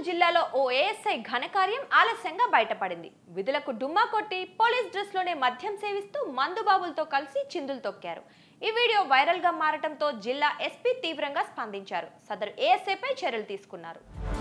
జిల్లాలో ఓ ఏఎస్ఐ ఘనకార్యం ఆలస్యంగా బయటపడింది విధులకు డుమ్మా కొట్టి పోలీస్ డ్రెస్లోనే మద్యం సేవిస్తూ మందుబాబులతో కలిసి చిందులు తొక్కారు ఈ వీడియో వైరల్ గా మారటంతో జిల్లా ఎస్పీ తీవ్రంగా స్పందించారు సదరు ఏఎస్ఐపై చర్యలు తీసుకున్నారు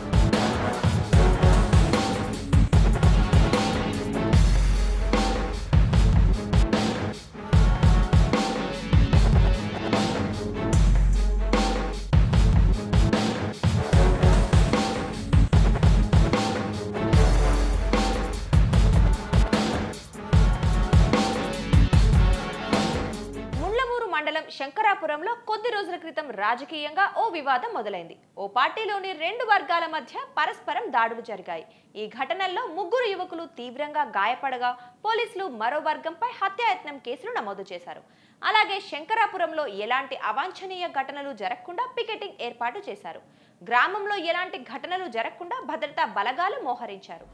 ముళ్లమూరు మండలం శంకరాపురంలో కొద్ది రోజుల క్రితం రాజకీయంగా ఓ వివాదం మొదలైంది ఓ పార్టీలోని రెండు వర్గాల మధ్య పరస్పరం దాడులు జరిగాయి ఈ ఘటనల్లో ముగ్గురు యువకులు తీవ్రంగా గాయపడగా పోలీసులు మరో వర్గంపై హత్యాయత్నం కేసులు నమోదు చేశారు అలాగే శంకరాపురంలో ఎలాంటి అవాంఛనీయ ఘటనలు జరగకుండా పికెటింగ్ ఏర్పాటు చేశారు గ్రామంలో ఎలాంటి ఘటనలు జరగకుండా భద్రతా బలగాలు మోహరించారు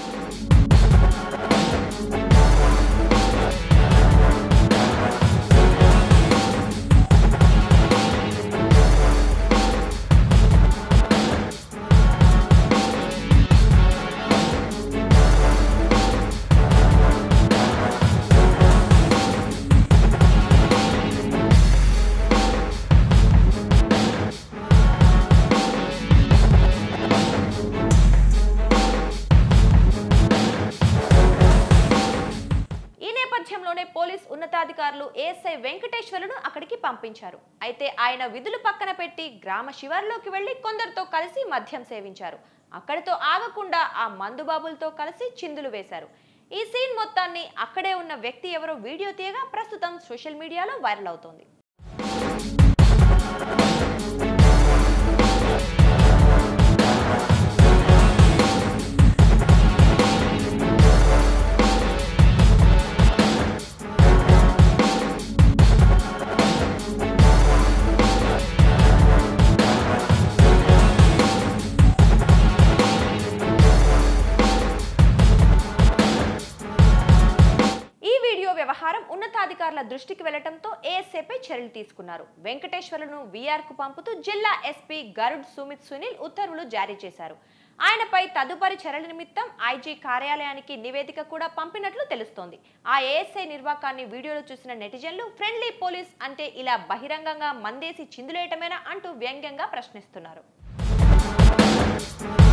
ఈ నేపథ్యంలోనే పోలీస్ ఉన్నతాధికారులు ఏఎస్ఐ వెంకటేశ్వర్లను అక్కడికి పంపించారు అయితే ఆయన విధులు పక్కన పెట్టి గ్రామ శివార్లోకి వెళ్లి కొందరితో కలిసి మద్యం సేవించారు అక్కడితో ఆగకుండా ఆ మందుబాబులతో కలిసి చిందులు వేశారు ఈ సీన్ మొత్తాన్ని అక్కడే ఉన్న వ్యక్తి ఎవరో వీడియో తీయగా ప్రస్తుతం సోషల్ మీడియాలో వైరల్ అవుతోంది ఈ వీడియో వ్యవహారం ఉన్నతాధికారుల దృష్టికి వెళ్లడంతో ఏఎస్ఏపై చర్యలు తీసుకున్నారు వెంకటేశ్వర్లను వీఆర్ కు పంపుతూ జిల్లా ఎస్పీ గరుడ్ సుమిత్ సునీల్ ఉత్తర్వులు జారీ చేశారు ఆయనపై తదుపరి చర్యల నిమిత్తం ఐజీ కార్యాలయానికి నివేదిక కూడా పంపినట్లు తెలుస్తోంది ఆ ఏఎస్ఐ నిర్వాకాన్ని వీడియోలో చూసిన నెటిజన్లు ఫ్రెండ్లీ పోలీస్ అంటే ఇలా బహిరంగంగా మందేసి చిందులేయటమేనా అంటూ వ్యంగ్యంగా ప్రశ్నిస్తున్నారు